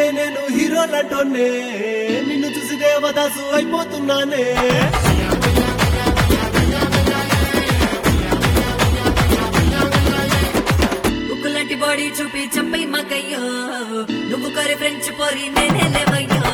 నేను హీరోలంటోనే నిన్ను చూసి దేవదాసు అయిపోతున్నానే ఉక్కులాంటి బాడీ చూపి చంపై మగయ్యో నువ్వు కరి ఫ్రెంచ్ పోరి నేనే లేవయ్యో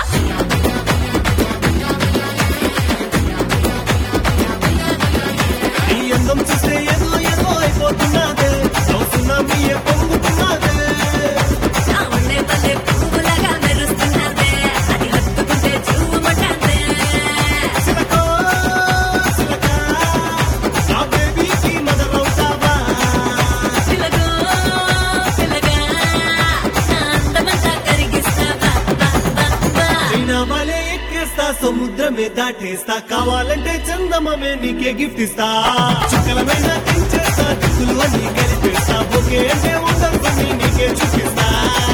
నీ అందం చూస్తే ఏదో ఏదో అయిపోతున్నాదే సునామీ పొంగుతున్నాదే నా ఉండే పల్లె పువ్వులాగా మెరుస్తున్నదే అది హత్తుకుంటే చూమటదే చిలకో చిలక నా బేబీకి మదర్ అవుతావా పిలగో పిలగా నా అందమంతా కరిగిస్తావా బా, బా, బా. చైనా వలే ఎక్కేస్తా సముద్రమే దాటేస్తా కావాలంటే చందమమే నీకే గిఫ్ట్ ఇస్తా చుక్కలమైన తెంచేస్తా దిక్కులు అన్ని కలిపేస్తా ఓకే అంటే ఉండదు నీకే చూపిస్తా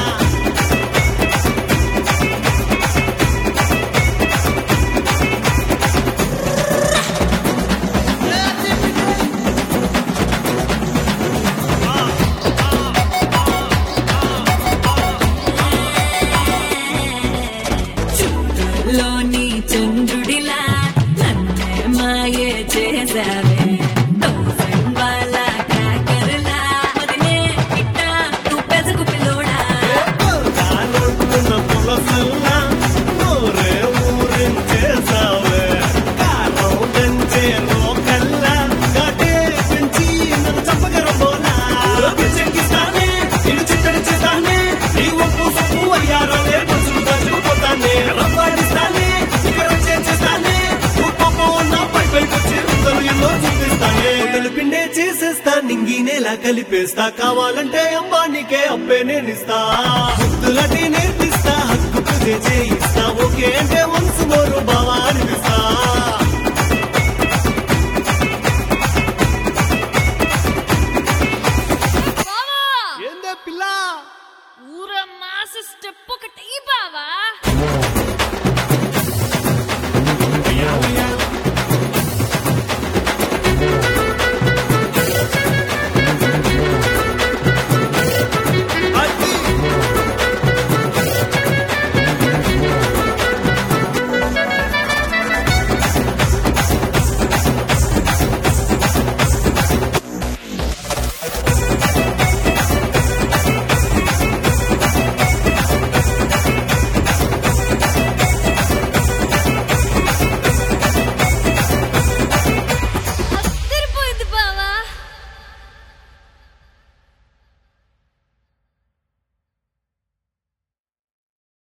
లోని చంద్రుడిలా నన్నే మాయే చేసావే థౌసండ్ వాళ్ళ కాకరలా మదినే ఇట్ట నువ్వు పెదకు పిల్లోడా కానున్న పులసల్లా నోరే ఊరించేసావే కారం పెంచే లోకల్లా కాటే పెంచి నన్ను చంపగరబోనా చెక్కిస్తానే ఇడు చిట్టడి చేస్తానే నీ ఒప్పు సొప్పు అయ్యారోలే మనుషులు దాచుకుపోతానే రప్పాడిస్తానే ఇక్కడ చేసేస్తానే ఉప్పు నా పై పైకొచ్చి రుద్దలు ఎన్నో చూపిస్తానే వదలు పిండే చేసేస్తా నింగి నేల కలిపేస్తా కావాలంటే అంబానీకే అప్పే నేనిస్తా ముద్దులటి నేర్పిస్తా హక్కు పూజ చేయిస్తా ఓకే అంటే మనసు మోరు బావా అనిపిస్తా బావా ఏందే పిల్ల ఊర మాస స్టెప్ ఒకటి బావా